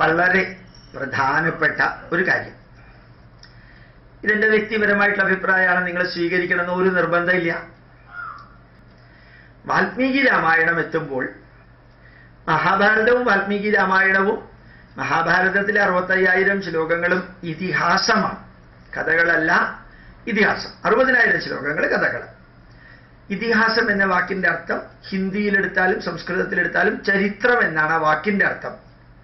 വളരെ പ്രധാനപ്പെട്ട ഒരു കാര്യം ഇതെന്റെ വ്യക്തിപരമായിട്ടുള്ള അഭിപ്രായമാണ് നിങ്ങൾ സ്വീകരിക്കണമെന്ന് ഒരു നിർബന്ധമില്ല വാൽമീകി രാമായണം എത്തുമ്പോൾ മഹാഭാരതവും വാൽമീകി രാമായണവും മഹാഭാരതത്തിലെ അറുപത്തയ്യായിരം ശ്ലോകങ്ങളും ഇതിഹാസമാണ് കഥകളല്ല ഇതിഹാസം അറുപതിനായിരം ശ്ലോകങ്ങൾ കഥകൾ ഇതിഹാസം എന്ന വാക്കിന്റെ അർത്ഥം ഹിന്ദിയിലെടുത്താലും സംസ്കൃതത്തിലെടുത്താലും ചരിത്രം എന്നാണ് ആ വാക്കിന്റെ അർത്ഥം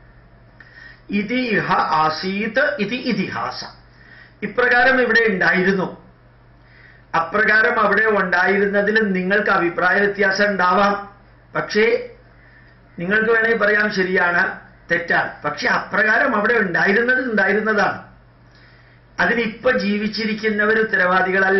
ഇതി ഇഹ ആസീത് ഇതി ഇതിഹാസ ഇപ്രകാരം ഇവിടെ ഉണ്ടായിരുന്നു അപ്രകാരം അവിടെ ഉണ്ടായിരുന്നതിൽ നിങ്ങൾക്ക് അഭിപ്രായ വ്യത്യാസം ഉണ്ടാവാം പക്ഷേ നിങ്ങൾക്ക് വേണമെങ്കിൽ പറയാം ശരിയാണ് തെറ്റാണ് പക്ഷെ അപ്രകാരം അവിടെ ഉണ്ടായിരുന്നത് ഉണ്ടായിരുന്നതാണ് അതിനിപ്പൊ ജീവിച്ചിരിക്കുന്നവർ ഉത്തരവാദികളല്ല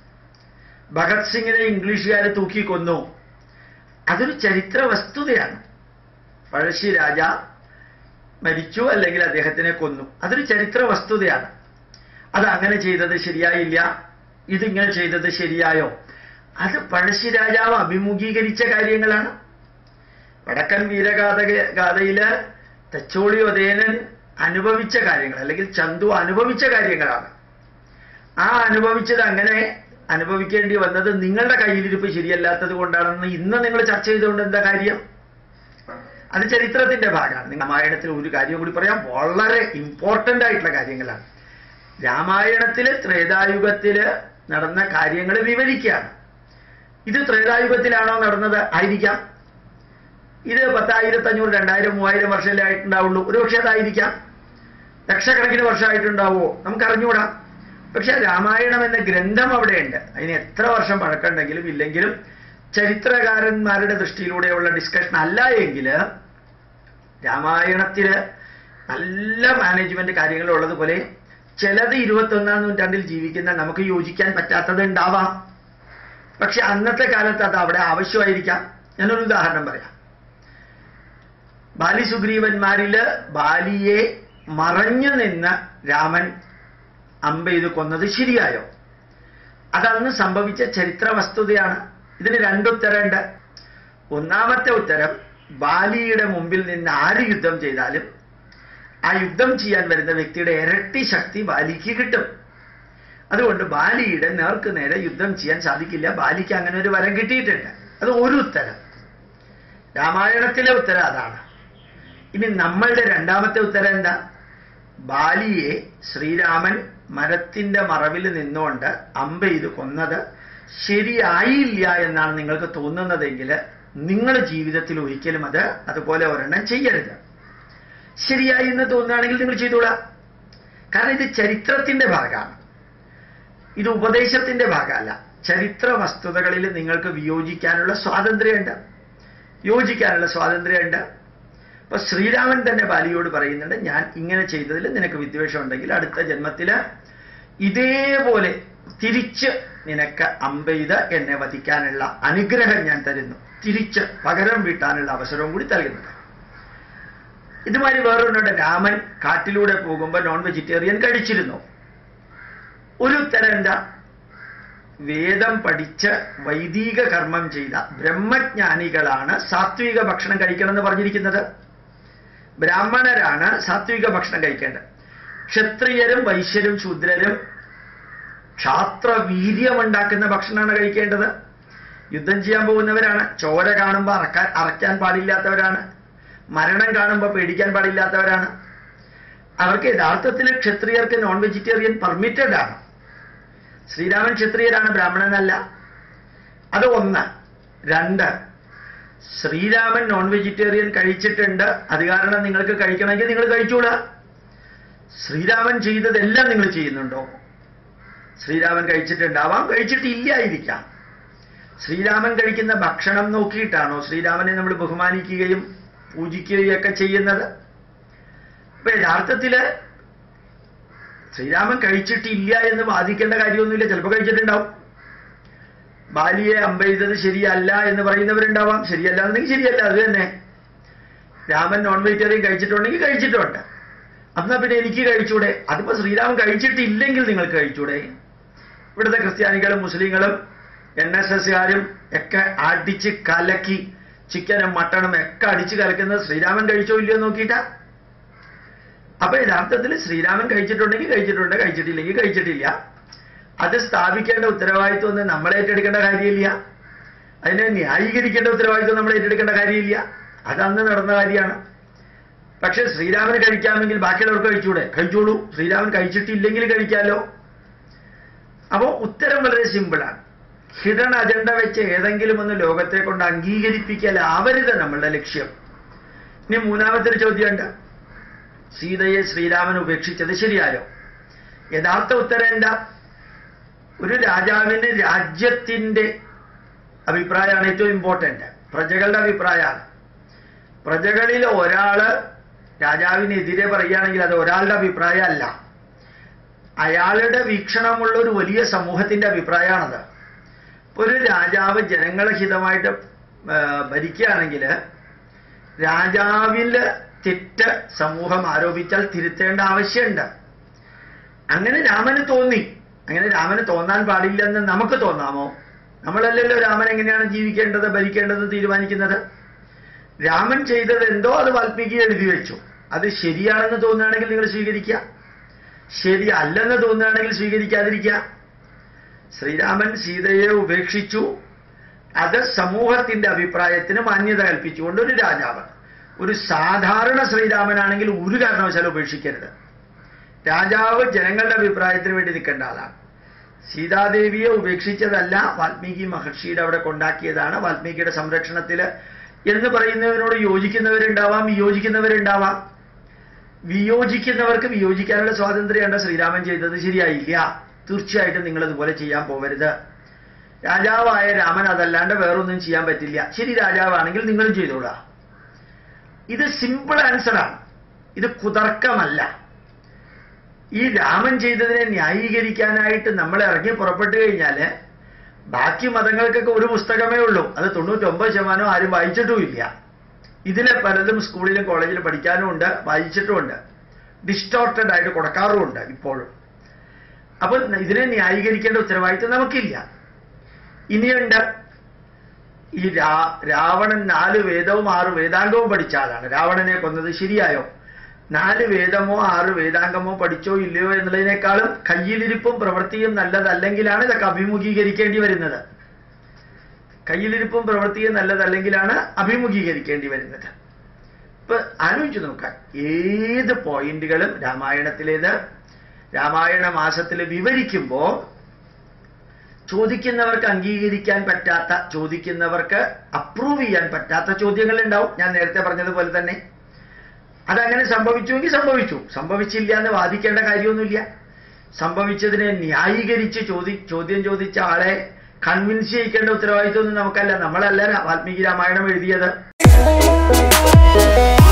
ഭഗത് സിംഗിനെ ഇംഗ്ലീഷുകാരെ തൂക്കിക്കൊന്നു അതൊരു ചരിത്ര വസ്തുതയാണ് പഴശ്ശി രാജ മരിച്ചു അല്ലെങ്കിൽ അദ്ദേഹത്തിനെ കൊന്നു അതൊരു ചരിത്ര വസ്തുതയാണ് അത് അങ്ങനെ ചെയ്തത് ശരിയായില്ല ഇതിങ്ങനെ ചെയ്തത് ശരിയായോ അത് പഴശ്ശി രാജാവ് അഭിമുഖീകരിച്ച കാര്യങ്ങളാണ് വടക്കൻ വീരഗാഥ ഗാഥയില് തച്ചോളി ഒതേനൻ അനുഭവിച്ച കാര്യങ്ങൾ അല്ലെങ്കിൽ ചന്തു അനുഭവിച്ച കാര്യങ്ങളാണ് ആ അനുഭവിച്ചത് അങ്ങനെ അനുഭവിക്കേണ്ടി വന്നത് നിങ്ങളുടെ കയ്യിലിരിപ്പ് ശരിയല്ലാത്തത് കൊണ്ടാണെന്ന് ഇന്ന് നിങ്ങൾ ചർച്ച ചെയ്തുകൊണ്ട് എന്താ കാര്യം അത് ചരിത്രത്തിന്റെ ഭാഗമാണ് നിങ്ങൾ രാമായണത്തിൽ ഒരു കാര്യം കൂടി പറയാം വളരെ ഇമ്പോർട്ടന്റ് ആയിട്ടുള്ള കാര്യങ്ങളാണ് രാമായണത്തില് ത്രേതായുഗത്തില് നടന്ന കാര്യങ്ങൾ വിവരിക്കുകയാണ് ഇത് ത്രേതായുഗത്തിലാണോ നടന്നത് ആയിരിക്കാം ഇത് പത്തായിരത്തി അഞ്ഞൂറ് രണ്ടായിരം മൂവായിരം വർഷമല്ലേ ആയിട്ടുണ്ടാവുള്ളൂ ഒരു പക്ഷേ അതായിരിക്കാം ലക്ഷക്കണക്കിന് വർഷമായിട്ടുണ്ടാവുമോ നമുക്ക് അറിഞ്ഞുകൂടാ പക്ഷെ രാമായണം എന്ന ഗ്രന്ഥം അവിടെയുണ്ട് അതിന് എത്ര വർഷം പഴക്കമുണ്ടെങ്കിലും ഇല്ലെങ്കിലും ചരിത്രകാരന്മാരുടെ ദൃഷ്ടിയിലൂടെയുള്ള ഡിസ്കഷൻ അല്ല എങ്കിൽ രാമായണത്തില് നല്ല മാനേജ്മെന്റ് കാര്യങ്ങൾ ഉള്ളതുപോലെ ചിലത് ഇരുപത്തൊന്നാം നൂറ്റാണ്ടിൽ ജീവിക്കുന്ന നമുക്ക് യോജിക്കാൻ പറ്റാത്തത് ഉണ്ടാവാം പക്ഷെ അന്നത്തെ കാലത്ത് അത് അവിടെ ആവശ്യമായിരിക്കാം ഞാനൊരു ഉദാഹരണം പറയാം ബാലി സുഗ്രീവന്മാരില് ബാലിയെ മറഞ്ഞു നിന്ന് രാമൻ അമ്പ ഇത് കൊന്നത് ശരിയായോ അതന്ന് സംഭവിച്ച ചരിത്ര വസ്തുതയാണ് ഇതിന് രണ്ടുത്തരമുണ്ട് ഒന്നാമത്തെ ഉത്തരം ബാലിയുടെ മുമ്പിൽ നിന്ന് ആര് യുദ്ധം ചെയ്താലും ആ യുദ്ധം ചെയ്യാൻ വരുന്ന വ്യക്തിയുടെ ഇരട്ടി ശക്തി ബാലിക്ക് കിട്ടും അതുകൊണ്ട് ബാലിയുടെ നേർക്ക് നേരെ യുദ്ധം ചെയ്യാൻ സാധിക്കില്ല ബാലിക്ക് അങ്ങനെ ഒരു വരം കിട്ടിയിട്ടുണ്ട് അത് ഒരു ഉത്തരം രാമായണത്തിലെ ഉത്തരം അതാണ് ഇനി നമ്മളുടെ രണ്ടാമത്തെ ഉത്തരം എന്താ ബാലിയെ ശ്രീരാമൻ മരത്തിന്റെ മറവിൽ നിന്നുകൊണ്ട് അമ്പ ഇത് കൊന്നത് ശരിയായില്ല എന്നാണ് നിങ്ങൾക്ക് തോന്നുന്നതെങ്കിൽ നിങ്ങൾ ജീവിതത്തിൽ ഒരിക്കലും അത് അതുപോലെ ഒരെണ്ണം ചെയ്യരുത് ശരിയായി എന്ന് തോന്നുകയാണെങ്കിൽ നിങ്ങൾ ചെയ്തോളാം കാരണം ഇത് ചരിത്രത്തിന്റെ ഭാഗമാണ് ഇത് ഉപദേശത്തിന്റെ ഭാഗമല്ല ചരിത്ര വസ്തുതകളിൽ നിങ്ങൾക്ക് വിയോജിക്കാനുള്ള സ്വാതന്ത്ര്യമുണ്ട് യോജിക്കാനുള്ള സ്വാതന്ത്ര്യമുണ്ട് അപ്പൊ ശ്രീരാമൻ തന്നെ ബാലിയോട് പറയുന്നുണ്ട് ഞാൻ ഇങ്ങനെ ചെയ്തതിൽ നിനക്ക് വിദ്വേഷം ഉണ്ടെങ്കിൽ അടുത്ത ജന്മത്തില് ഇതേപോലെ തിരിച്ച് നിനക്ക് അമ്പെയ്ത് എന്നെ വധിക്കാനുള്ള അനുഗ്രഹം ഞാൻ തരുന്നു തിരിച്ച് പകരം വീട്ടാനുള്ള അവസരവും കൂടി നൽകുന്നുണ്ട് ഇതുമാതിരി വേറൊന്നുണ്ട് രാമൻ കാട്ടിലൂടെ പോകുമ്പോൾ നോൺ വെജിറ്റേറിയൻ കഴിച്ചിരുന്നു ഒരു ഉത്തരം എന്താ വേദം പഠിച്ച് വൈദിക കർമ്മം ചെയ്ത ബ്രഹ്മജ്ഞാനികളാണ് സാത്വിക ഭക്ഷണം കഴിക്കണം എന്ന് പറഞ്ഞിരിക്കുന്നത് ബ്രാഹ്മണരാണ് സാത്വിക ഭക്ഷണം കഴിക്കേണ്ടത് ക്ഷത്രിയരും വൈശ്യരും ശൂദ്രരും ക്ഷാത്രവീര്യമുണ്ടാക്കുന്ന ഭക്ഷണമാണ് കഴിക്കേണ്ടത് യുദ്ധം ചെയ്യാൻ പോകുന്നവരാണ് ചോര കാണുമ്പോൾ അറക്കാൻ അറയ്ക്കാൻ പാടില്ലാത്തവരാണ് മരണം കാണുമ്പോൾ പേടിക്കാൻ പാടില്ലാത്തവരാണ് അവർക്ക് യഥാർത്ഥത്തിൽ ക്ഷത്രിയർക്ക് നോൺ വെജിറ്റേറിയൻ പെർമിറ്റഡ് ആണ് ശ്രീരാമൻ ക്ഷത്രിയരാണ് ബ്രാഹ്മണനല്ല അത് ഒന്ന് രണ്ട് ശ്രീരാമൻ നോൺ വെജിറ്റേറിയൻ കഴിച്ചിട്ടുണ്ട് അത് കാരണം നിങ്ങൾക്ക് കഴിക്കണമെങ്കിൽ നിങ്ങൾ കഴിച്ചൂടാ ശ്രീരാമൻ ചെയ്തതെല്ലാം നിങ്ങൾ ചെയ്യുന്നുണ്ടോ ശ്രീരാമൻ കഴിച്ചിട്ടുണ്ടാവാം കഴിച്ചിട്ടില്ലായിരിക്കാം ശ്രീരാമൻ കഴിക്കുന്ന ഭക്ഷണം നോക്കിയിട്ടാണോ ശ്രീരാമനെ നമ്മൾ ബഹുമാനിക്കുകയും പൂജിക്കുകയും ഒക്കെ ചെയ്യുന്നത് അപ്പൊ യഥാർത്ഥത്തില് ശ്രീരാമൻ കഴിച്ചിട്ടില്ല എന്ന് വാദിക്കേണ്ട കാര്യമൊന്നുമില്ല ചിലപ്പോൾ കഴിച്ചിട്ടുണ്ടാവും ബാലിയെ അമ്പെയ്തത് ശരിയല്ല എന്ന് പറയുന്നവരുണ്ടാവാം ശരിയല്ല എന്നെങ്കിൽ ശരിയല്ല അത് തന്നെ രാമൻ നോൺ വെജിറ്റേറിയൻ കഴിച്ചിട്ടുണ്ടെങ്കിൽ കഴിച്ചിട്ടുണ്ട് എന്നാ പിന്നെ എനിക്ക് കഴിച്ചൂടെ അതിപ്പോ ശ്രീരാമൻ കഴിച്ചിട്ടില്ലെങ്കിൽ നിങ്ങൾക്ക് കഴിച്ചൂടെ ഇവിടുത്തെ ക്രിസ്ത്യാനികളും മുസ്ലിങ്ങളും എൻ എസ് എസ്കാരും ഒക്കെ അടിച്ച് കലക്കി ചിക്കനും മട്ടണും ഒക്കെ അടിച്ച് കലക്കുന്നത് ശ്രീരാമൻ കഴിച്ചോ ഇല്ലയോ നോക്കിയിട്ടാ അപ്പൊ യഥാർത്ഥത്തിൽ ശ്രീരാമൻ കഴിച്ചിട്ടുണ്ടെങ്കിൽ കഴിച്ചിട്ടുണ്ട് കഴിച്ചിട്ടില്ലെങ്കിൽ കഴിച്ചിട്ടില്ല അത് സ്ഥാപിക്കേണ്ട ഉത്തരവാദിത്വം ഒന്നും നമ്മൾ ഏറ്റെടുക്കേണ്ട കാര്യമില്ല അതിനെ ന്യായീകരിക്കേണ്ട ഉത്തരവാദിത്വം നമ്മൾ ഏറ്റെടുക്കേണ്ട കാര്യമില്ല അത് അന്ന് നടന്ന കാര്യമാണ് പക്ഷെ ശ്രീരാമന് കഴിക്കാമെങ്കിൽ ബാക്കിയുള്ളവർക്ക് കഴിച്ചൂടെ കഴിച്ചോളൂ ശ്രീരാമൻ കഴിച്ചിട്ടില്ലെങ്കിൽ കഴിക്കാമല്ലോ അപ്പോ ഉത്തരം വളരെ സിമ്പിളാണ് ഹിഡൻ അജണ്ട വെച്ച് ഏതെങ്കിലും ഒന്ന് ലോകത്തെ കൊണ്ട് അംഗീകരിപ്പിക്കലാവരുത് നമ്മളുടെ ലക്ഷ്യം ഇനി മൂന്നാമത്തെ ഒരു ചോദ്യമുണ്ട് സീതയെ ശ്രീരാമൻ ഉപേക്ഷിച്ചത് ശരിയായോ യഥാർത്ഥ ഉത്തരം എന്താ ഒരു രാജാവിന് രാജ്യത്തിന്റെ അഭിപ്രായമാണ് ഏറ്റവും ഇമ്പോർട്ടന്റ് പ്രജകളുടെ അഭിപ്രായമാണ് പ്രജകളിൽ ഒരാള് രാജാവിനെതിരെ പറയുകയാണെങ്കിൽ അത് ഒരാളുടെ അഭിപ്രായമല്ല അയാളുടെ വീക്ഷണമുള്ള ഒരു വലിയ സമൂഹത്തിന്റെ അഭിപ്രായമാണത് ഇപ്പൊ ഒരു രാജാവ് ജനങ്ങളെ ഹിതമായിട്ട് ആ, ഭരിക്കുകയാണെങ്കിൽ രാജാവില് തെറ്റ് സമൂഹം ആരോപിച്ചാൽ തിരുത്തേണ്ട ആവശ്യമുണ്ട് അങ്ങനെ രാമന് തോന്നി അങ്ങനെ രാമന് തോന്നാൻ പാടില്ലെന്ന് നമുക്ക് തോന്നാമോ നമ്മളല്ലല്ലോ രാമൻ എങ്ങനെയാണ് ജീവിക്കേണ്ടത് ഭരിക്കേണ്ടത് തീരുമാനിക്കുന്നത് രാമൻ ചെയ്തത് എന്തോ അത് വാൽമീകി എഴുതി വെച്ചു അത് ശരിയാണെന്ന് തോന്നുകയാണെങ്കിൽ നിങ്ങൾ സ്വീകരിക്കുക ശരിയല്ലെന്ന് തോന്നുകയാണെങ്കിൽ സ്വീകരിക്കാതിരിക്കുക ശ്രീരാമൻ സീതയെ ഉപേക്ഷിച്ചു അത് സമൂഹത്തിന്റെ അഭിപ്രായത്തിന് മാന്യത കൽപ്പിച്ചുകൊണ്ട് ഒരു രാജാവ് ഒരു സാധാരണ ശ്രീരാമനാണെങ്കിൽ ഒരു കാരണവശാലും ഉപേക്ഷിക്കരുത് രാജാവ് ജനങ്ങളുടെ അഭിപ്രായത്തിന് വേണ്ടി നിൽക്കേണ്ട ആളാണ് സീതാദേവിയെ ഉപേക്ഷിച്ചതല്ല വാൽമീകി മഹർഷിയുടെ അവിടെ കൊണ്ടാക്കിയതാണ് വാൽമീകിയുടെ സംരക്ഷണത്തില് എന്ന് പറയുന്നവരോട് യോജിക്കുന്നവരുണ്ടാവാം വിയോജിക്കുന്നവരുണ്ടാവാം വിയോജിക്കുന്നവർക്ക് വിയോജിക്കാനുള്ള സ്വാതന്ത്ര്യമുണ്ട് ശ്രീരാമൻ ചെയ്തത് ശരിയായില്ല തീർച്ചയായിട്ടും നിങ്ങൾ അതുപോലെ ചെയ്യാൻ പോകരുത് രാജാവായ രാമൻ അതല്ലാണ്ട് വേറൊന്നും ചെയ്യാൻ പറ്റില്ല ശരി രാജാവാണെങ്കിൽ നിങ്ങളും ചെയ്തോളാം ഇത് സിമ്പിൾ ആൻസറാണ് ഇത് കുതർക്കമല്ല ഈ രാമൻ ചെയ്തതിനെ ന്യായീകരിക്കാനായിട്ട് നമ്മൾ ഇറങ്ങി പുറപ്പെട്ടു കഴിഞ്ഞാല് ബാക്കി മതങ്ങൾക്കൊക്കെ ഒരു പുസ്തകമേ ഉള്ളൂ അത് തൊണ്ണൂറ്റൊമ്പത് ശതമാനം ആരും വായിച്ചിട്ടുമില്ല ഇതിലെ പലതും സ്കൂളിലും കോളേജിലും പഠിക്കാനും ഉണ്ട് വായിച്ചിട്ടുമുണ്ട് ഡിസ്റ്റോർട്ടഡ് ആയിട്ട് കൊടുക്കാറുമുണ്ട് ഇപ്പോഴും അപ്പൊ ഇതിനെ ന്യായീകരിക്കേണ്ട ഉത്തരവാദിത്വം നമുക്കില്ല ഇനിയുണ്ട് ഈ രാ രാവണൻ നാല് വേദവും ആറ് വേദാംഗവും പഠിച്ച ആളാണ് രാവണനെ കൊന്നത് ശരിയായോ നാല് വേദമോ ആറ് വേദാംഗമോ പഠിച്ചോ ഇല്ലയോ എന്നുള്ളതിനേക്കാളും കയ്യിലിരിപ്പും പ്രവൃത്തിയും നല്ലതല്ലെങ്കിലാണ് ഇതൊക്കെ അഭിമുഖീകരിക്കേണ്ടി വരുന്നത് കയ്യിലിരിപ്പും പ്രവൃത്തിയും നല്ലതല്ലെങ്കിലാണ് അഭിമുഖീകരിക്കേണ്ടി വരുന്നത് ഇപ്പൊ ആലോചിച്ചു നോക്കാം ഏത് പോയിന്റുകളും രാമായണത്തിലേത് രാമായണ മാസത്തിൽ വിവരിക്കുമ്പോ ചോദിക്കുന്നവർക്ക് അംഗീകരിക്കാൻ പറ്റാത്ത ചോദിക്കുന്നവർക്ക് അപ്രൂവ് ചെയ്യാൻ പറ്റാത്ത ചോദ്യങ്ങൾ ഉണ്ടാവും ഞാൻ നേരത്തെ പറഞ്ഞതുപോലെ തന്നെ അതങ്ങനെ സംഭവിച്ചുവെങ്കിൽ സംഭവിച്ചു സംഭവിച്ചില്ല എന്ന് വാദിക്കേണ്ട കാര്യമൊന്നുമില്ല സംഭവിച്ചതിനെ ന്യായീകരിച്ച് ചോദി ചോദ്യം ചോദിച്ച ആളെ കൺവിൻസ് ചെയ്യിക്കേണ്ട ഉത്തരവാദിത്വമൊന്നും നമുക്കല്ല നമ്മളല്ല വാൽമീകി രാമായണം എഴുതിയത്